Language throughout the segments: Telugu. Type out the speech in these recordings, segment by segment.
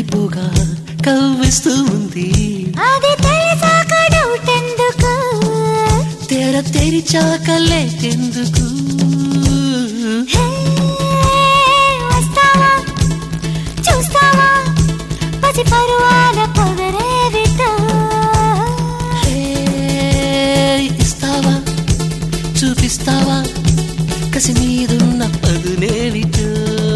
కందిపోగా కవ్విస్తూ ఉంది అది తెలిసాక డౌట్ ఎందుకు తెర తెరిచాక లేకెందుకు హే, వస్తావా చూస్తావా పసి పరువాల పొగరేవితో హే, ఇస్తావా చూపిస్తావా కసి మీదున్న పదునేమిటో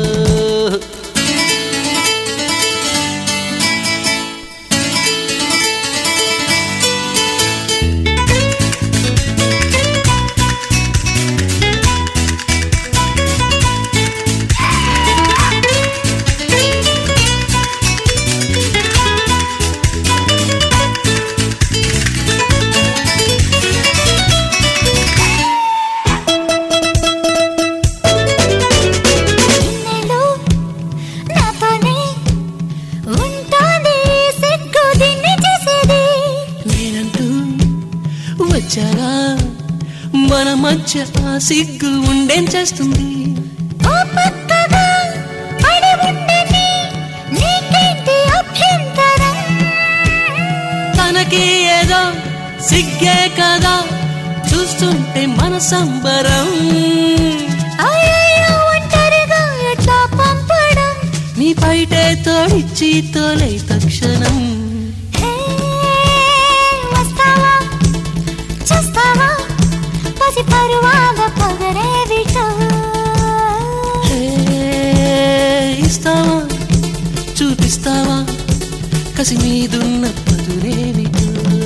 ఇన్నేళ్ళు నాతోనే ఉంటుంది సిగ్గు దీన్ని చేసేది నేనంటూ వచ్చాగా మన మధ్య ఆ సిగ్గు ఉండేం చేస్తుంది ఓ పక్కగా పడి ఉండని నీకేంటి అభ్యంతరం తనకి ఏదో సిగ్గే కదా చూస్తుంటే మన సంబరం అయ్యయ్యో ఒంటరిగా ఎట్లా పంపడం నీ పైటే తోడిచ్చి తోలై తక్షణం హే, వస్తావా చూస్తావా పసి పరువాల పొగరేవిటో హే, ఇస్తావా చూపిస్తావా కసి మీదున్న పదునేమిటో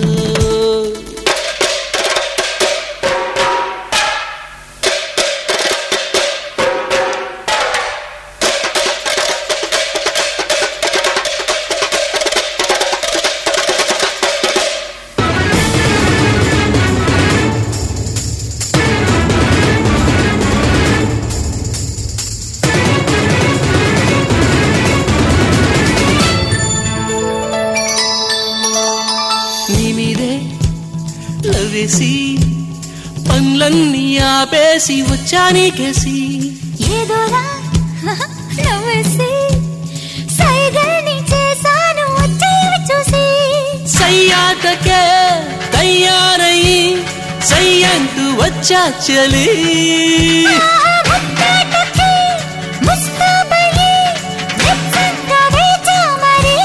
నీ మీదే లవేసి పనులన్నీ ఆపేసి వచ్చా నీకేసి ఏదోలా నవ్వేసి సైగల్ని చేశాను వచ్చేవి చూసి సయ్యాటకే తయారయ్యి సయ్యంటూ వచ్చా చలి ఆ ముద్దాటకి ముస్తాబయ్యి వెచ్చంగా వేచా మరి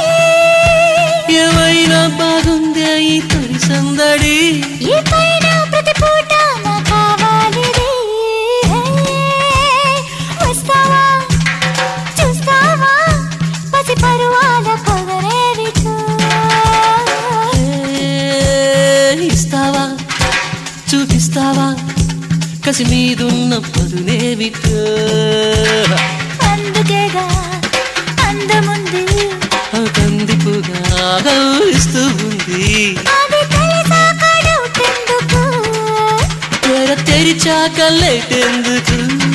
ఏమైనా బాగుందే ఈ తొలి సందడి ఈ పైన ప్రతి పూట నా కావాలిది వస్తావా చూస్తావా పసి పరువాల పొగరేవితో ఏ, ఇస్తావా చూపిస్తావా కసి మీదున్న పదునేవిటో అందుకేగా అందముంది ఆ కందిపుగా గౌరిస్తూ ఉంది అది తెలిసాక డౌట్ ఎందుకు తెర తెరిచాక లేటెందుకు